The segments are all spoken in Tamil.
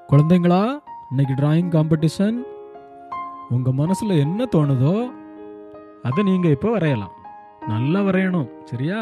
குழந்தைங்களா இன்னைக்கு டிராயிங் காம்படிஷன் உங்க மனசுல என்ன தோணுதோ அதை நீங்க இப்போ வரையலாம் நல்லா வரையணும் சரியா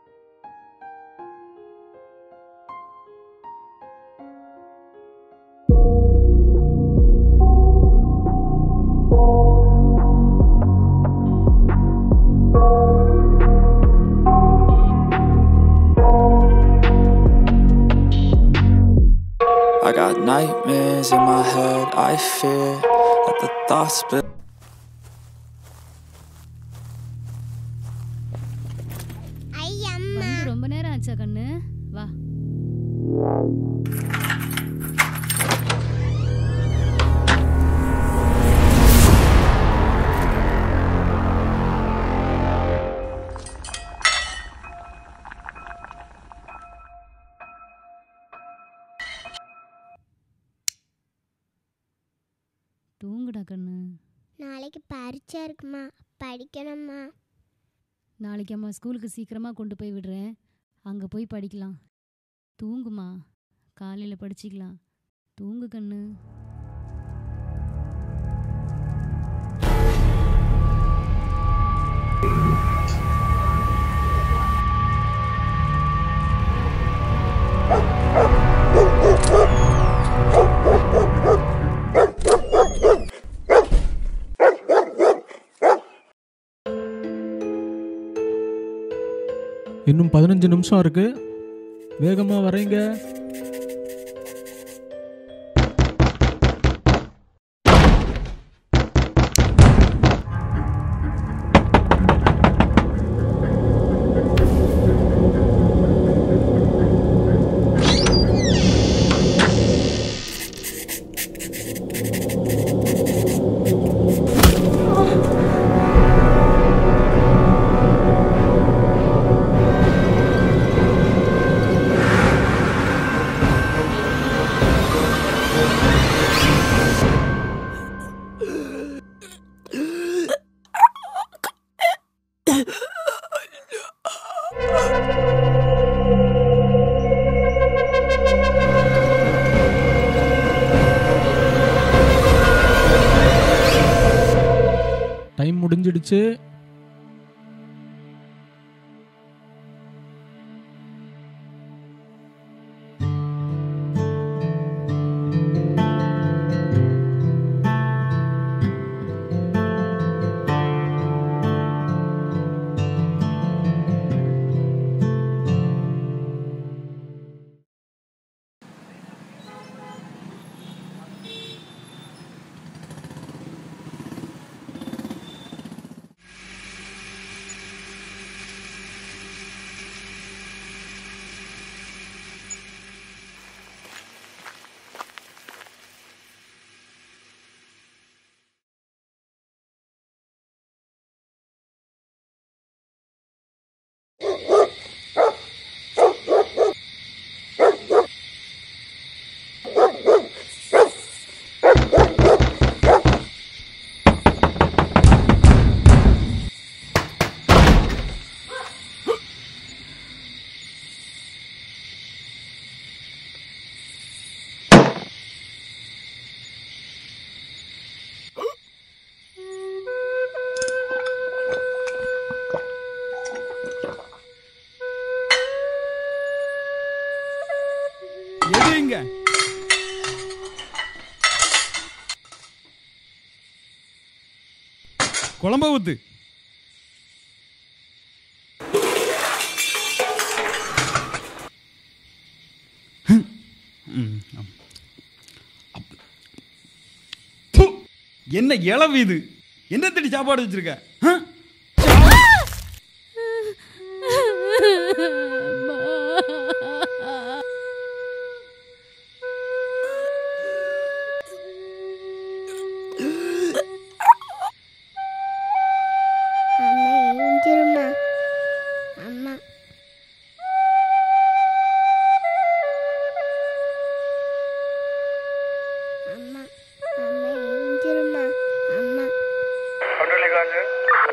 I got nightmares in my head, I fear that the thoughts split. ஐ அம்மா வந்து ரொம்ப நேரம் ஆச்சா கண்ணு வா தூங்குடா கண்ணு நாளைக்கு பரீட்சை இருக்குமா படிக்கணும்மா நாளைக்கு அம்மா ஸ்கூலுக்கு சீக்கிரமா கொண்டு போய் விடுறேன் அங்க போய் படிக்கலாம் தூங்குமா காலையில படிச்சுக்கலாம் தூங்கு கண்ணு இன்னும் பதினஞ்சு நிமிஷம் இருக்கு வேகமா வரைங்க டைம் முடிஞ்சிடுச்சு எது இங்க குழம்ப ஊத்து ம், ஆம். அப்- ப்பு, என்ன இளவு இது என்ன தடி சாப்பாடு வச்சிருக்க ஆ? அம்மா எழுந்திருமா அம்மா அம்மா அம்மா எழுந்திருமா அம்மா Control Echo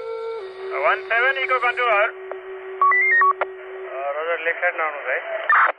One seven Echo Control. Uh, Roger, left hand down, right?